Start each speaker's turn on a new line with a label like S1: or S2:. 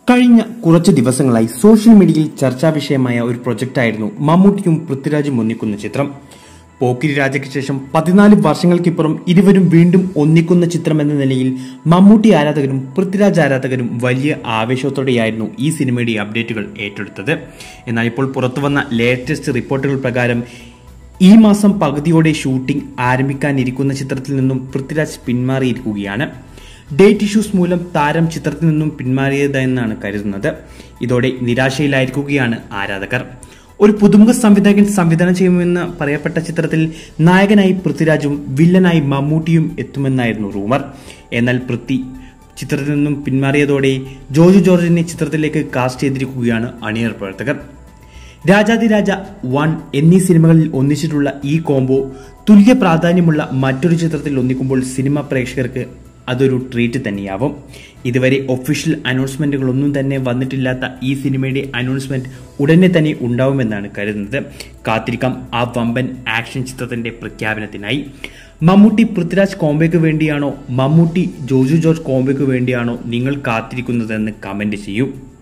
S1: കഴിഞ്ഞ കുറച്ച് ദിവസങ്ങളായി സോഷ്യൽ മീഡിയയിൽ ചർച്ചാ വിഷയമായ ഒരു പ്രൊജക്റ്റായിരുന്നു മമ്മൂട്ടിയും പൃഥ്വിരാജും ഒന്നിക്കുന്ന ചിത്രം പോക്കിരി രാജയ്ക്ക് ശേഷം പതിനാല് വർഷങ്ങൾക്കിപ്പുറം ഇരുവരും വീണ്ടും ഒന്നിക്കുന്ന ചിത്രം എന്ന നിലയിൽ മമ്മൂട്ടി ആരാധകരും പൃഥ്വിരാജ് ആരാധകരും വലിയ ആവേശത്തോടെയായിരുന്നു ഈ സിനിമയുടെ അപ്ഡേറ്റുകൾ ഏറ്റെടുത്തത് എന്നാൽ ഇപ്പോൾ പുറത്തുവന്ന ലേറ്റസ്റ്റ് റിപ്പോർട്ടുകൾ പ്രകാരം ഈ മാസം പകുതിയോടെ ഷൂട്ടിംഗ് ആരംഭിക്കാനിരിക്കുന്ന ചിത്രത്തിൽ നിന്നും പൃഥ്വിരാജ് പിന്മാറിയിരിക്കുകയാണ് ഡേറ്റ് ഇഷ്യൂസ് മൂലം താരം ചിത്രത്തിൽ നിന്നും പിന്മാറിയതെന്നാണ് കരുതുന്നത് ഇതോടെ നിരാശയിലായിരിക്കുകയാണ് ആരാധകർ ഒരു പുതുമുഖ സംവിധായകൻ സംവിധാനം ചെയ്യുമെന്ന് പറയപ്പെട്ട ചിത്രത്തിൽ നായകനായി പൃഥ്വിരാജും വില്ലനായി മമ്മൂട്ടിയും എത്തുമെന്നായിരുന്നു റൂമർ എന്നാൽ പൃഥ്വി ചിത്രത്തിൽ നിന്നും പിന്മാറിയതോടെ ജോജു ജോർജിനെ ചിത്രത്തിലേക്ക് കാസ്റ്റ് ചെയ്തിരിക്കുകയാണ് അണിയർ പ്രവർത്തകർ രാജാതിരാജ വൺ എന്നീ സിനിമകളിൽ ഒന്നിച്ചിട്ടുള്ള ഈ കോംബോ തുല്യ പ്രാധാന്യമുള്ള മറ്റൊരു ചിത്രത്തിൽ ഒന്നിക്കുമ്പോൾ സിനിമ പ്രേക്ഷകർക്ക് അതൊരു ട്രീറ്റ് തന്നെയാവും ഇതുവരെ ഒഫീഷ്യൽ അനൗൺസ്മെന്റുകളൊന്നും തന്നെ വന്നിട്ടില്ലാത്ത ഈ സിനിമയുടെ അനൗൺസ്മെന്റ് ഉടനെ തന്നെ ഉണ്ടാവുമെന്നാണ് കരുതുന്നത് കാത്തിരിക്കാം ആ വമ്പൻ ആക്ഷൻ ചിത്രത്തിന്റെ പ്രഖ്യാപനത്തിനായി മമ്മൂട്ടി പൃഥ്വിരാജ് കോംബോയ്ക്ക് വേണ്ടിയാണോ മമ്മൂട്ടി ജോജു ജോർജ് കോംബോയ്ക്ക് വേണ്ടിയാണോ നിങ്ങൾ കാത്തിരിക്കുന്നതെന്ന് കമന്റ് ചെയ്യൂ